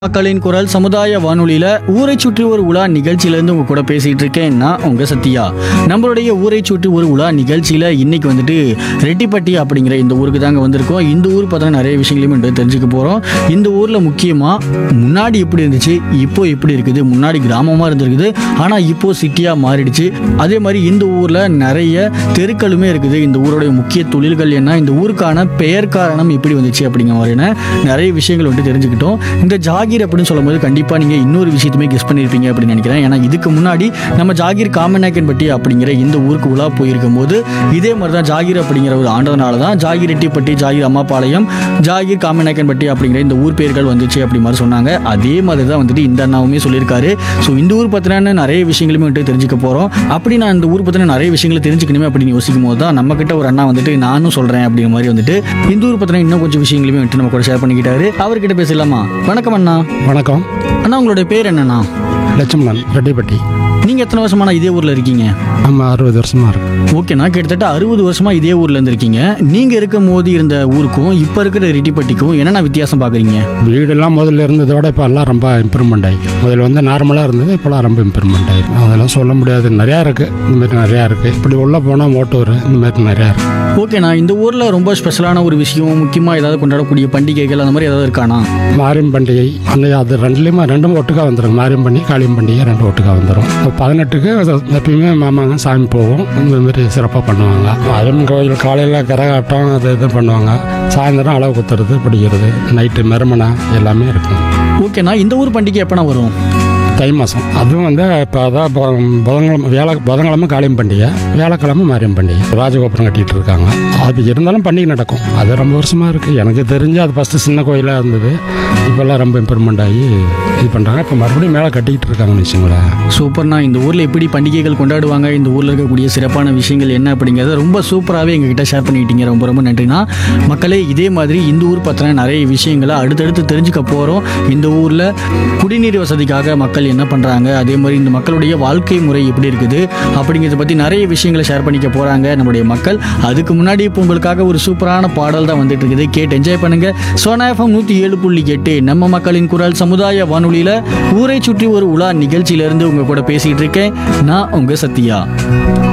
மக்களின் குரல் சமுதாய வானொலியில ஊரை சுற்றி ஒரு உலா நிகழ்ச்சியில இருந்து உங்க கூட பேசிட்டு இருக்கேன் நான் உங்க சத்யா நம்மளுடைய ஊரை சுற்றி ஒரு உலா நிகழ்ச்சியில இன்னைக்கு வந்துட்டு ரெட்டிப்பட்டி அப்படிங்கிற இந்த ஊருக்கு தாங்க வந்திருக்கோம் இந்த ஊர் பார்த்தா நிறைய விஷயங்களையும் இன்று தெரிஞ்சுக்க போறோம் இந்த ஊர்ல முக்கியமா முன்னாடி எப்படி இருந்துச்சு இப்போ எப்படி இருக்குது முன்னாடி கிராமமா இருந்திருக்குது ஆனா இப்போ சிட்டியா மாறிடுச்சு அதே மாதிரி இந்த ஊர்ல நிறைய தெருக்களுமே இருக்குது இந்த ஊருடைய முக்கிய தொழில்கள் என்ன இந்த ஊருக்கான பெயர் காரணம் எப்படி வந்துச்சு அப்படிங்கிற மாதிரியான நிறைய விஷயங்கள் வந்து தெரிஞ்சுக்கிட்டோம் இந்த ஜாகீர் அப்படின்னு சொல்லும்போது கண்டிப்பாக நீங்கள் இன்னொரு விஷயத்துமே கெஸ் பண்ணியிருப்பீங்க அப்படின்னு நினைக்கிறேன் ஏன்னா இதுக்கு முன்னாடி நம்ம ஜாகீர் காமநாயக்கன்பட்டி அப்படிங்கிற இந்த ஊருக்கு உலா போயிருக்கும் போது இதே மாதிரி தான் ஜாகீர் அப்படிங்கிற ஒரு ஆண்டதுனால தான் ஜாகீர் ரெட்டிப்பட்டி ஜாகீர் அம்மாபாளையம் ஜாகீர் காமநாயக்கன்பட்டி அப்படிங்கிற இந்த ஊர் பேர்கள் வந்துச்சு அப்படி மாதிரி சொன்னாங்க அதே மாதிரி தான் வந்துட்டு இந்த அண்ணாவுமே சொல்லியிருக்காரு ஸோ இந்த ஊர் பற்றின நிறைய விஷயங்களுமே வந்துட்டு தெரிஞ்சுக்க போகிறோம் அப்படி நான் இந்த ஊர் பற்றின நிறைய விஷயங்களை தெரிஞ்சுக்கணுமே அப்படின்னு யோசிக்கும் போது தான் நம்ம கிட்ட ஒரு அண்ணா வந்துட்டு நானும் சொல்கிறேன் அப்படிங்கிற மாதிரி வந்துட்டு இந்த ஊர் பற்றின இன்னும் கொஞ்சம் விஷயங்களுமே வந்துட்டு நம்ம கூட ஷேர் பண்ணிக்கிட்டாரு அவர்கிட்ட பேசலாமா வணக்கம் அண்ணா வணக்கம் அண்ணா உங்களுடைய பேர் என்னண்ணா லட்சுமணன் ரெட்டிப்பட்டி நீங்கள் எத்தனை வருஷமா இதே ஊரில் இருக்கீங்க நம்ம அறுபது வருஷமா இருக்கு ஓகேண்ணா கிட்டத்தட்ட அறுபது வருஷமா இதே ஊர்ல இருந்திருக்கீங்க நீங்க இருக்கும் போது இருந்த ஊருக்கும் இப்போ இருக்கிற ரெட்டிப்பட்டிக்கும் என்னென்ன வித்தியாசம் பார்க்குறீங்க வீடெல்லாம் முதல்ல இருந்ததை விட இப்போ எல்லாம் ரொம்ப இம்ப்ரூவ்மெண்ட் ஆகி முதல்ல வந்து நார்மலாக இருந்தது இப்போலாம் ரொம்ப இம்ப்ரூவ்மெண்ட் ஆகி அதெல்லாம் சொல்ல முடியாது நிறையா இருக்குது இந்த மாதிரி நிறையா இருக்குது இப்படி உள்ளே போனால் மோட்டூர் இந்த மாதிரி நிறையா இருக்குது ஓகேண்ணா இந்த ஊர்ல ரொம்ப ஸ்பெஷலான ஒரு விஷயம் முக்கியமா ஏதாவது கொண்டாடக்கூடிய பண்டிகைகள் அந்த மாதிரி ஏதாவது இருக்காண்ணா மாரியம் பண்டிகை அந்த அது ரெண்டுலேயுமே ரெண்டும் ஒட்டுக்கா வந்துடும் மாரியம் பண்டிகை காளியம் பண்டிகை ரெண்டும் ஒட்டுக்கா வந்துடும் இப்போ பதினெட்டுக்கு அது எப்பயுமே மாமாங்க சாமி போவோம் இந்த மாதிரி சிறப்பாக பண்ணுவாங்க மாரியம்மன் கோயில் காலையில் கரகாட்டம் அது இது பண்ணுவாங்க சாயந்தரம் அளவு குத்துறது பிடிக்கிறது நைட்டு மெருமனை எல்லாமே இருக்கும் ஓகேண்ணா இந்த ஊர் பண்டிகை எப்பண்ணா வரும் தை மாதம் அதுவும் வந்து இப்போ அதான் பொ- புதன்கிழமை வியாழ புதன்கிழமை காளியம் பண்டிகை வியாழக்கிழமை மாரியம் பண்டிகை ராஜகோபுரம் கட்டிகிட்டு இருக்காங்க அது இருந்தாலும் பண்டிகை நடக்கும் அது ரொம்ப வருஷமாக இருக்குது எனக்கு தெரிஞ்சு அது ஃபஸ்ட்டு சின்ன கோயிலாக இருந்தது இப்போல்லாம் ரொம்ப இம்ப்ரூவ்மெண்ட் ஆகி இது பண்ணுறாங்க இப்போ மறுபடியும் மேலே கட்டிக்கிட்டு இருக்காங்கன்னு வச்சுங்களேன் சூப்பர்ண்ணா இந்த ஊர்ல எப்படி பண்டிகைகள் கொண்டாடுவாங்க இந்த ஊர்ல இருக்கக்கூடிய சிறப்பான விஷயங்கள் என்ன அப்படிங்கிறத ரொம்ப சூப்பராகவே எங்ககிட்ட ஷேர் பண்ணிக்கிட்டீங்க ரொம்ப ரொம்ப நன்றிண்ணா மக்களே இதே மாதிரி இந்த ஊர் பற்றின நிறைய விஷயங்களை அடுத்தடுத்து தெரிஞ்சுக்க போகிறோம் இந்த ஊரில் குடிநீர் வசதிக்காக மக்கள் என்ன பண்ணுறாங்க அதே மாதிரி இந்த மக்களுடைய வாழ்க்கை முறை எப்படி இருக்குது அப்படிங்கிறத பற்றி நிறைய விஷயங்களை ஷேர் பண்ணிக்க போகிறாங்க நம்முடைய மக்கள் அதுக்கு முன்னாடி இப்போ உங்களுக்காக ஒரு சூப்பரான பாடல் தான் வந்துட்டு இருக்குது கேட்டு என்ஜாய் பண்ணுங்க சோனா எஃப்எம் நூற்றி ஏழு புள்ளி எட்டு நம்ம மக்களின் குரல் சமுதாய வானொலியில் ஊரை சுற்றி ஒரு உலா நிகழ்ச்சியிலேருந்து உங்கள் கூட பேசிகிட்டு இருக்கேன் நான் உங்கள் சத்யா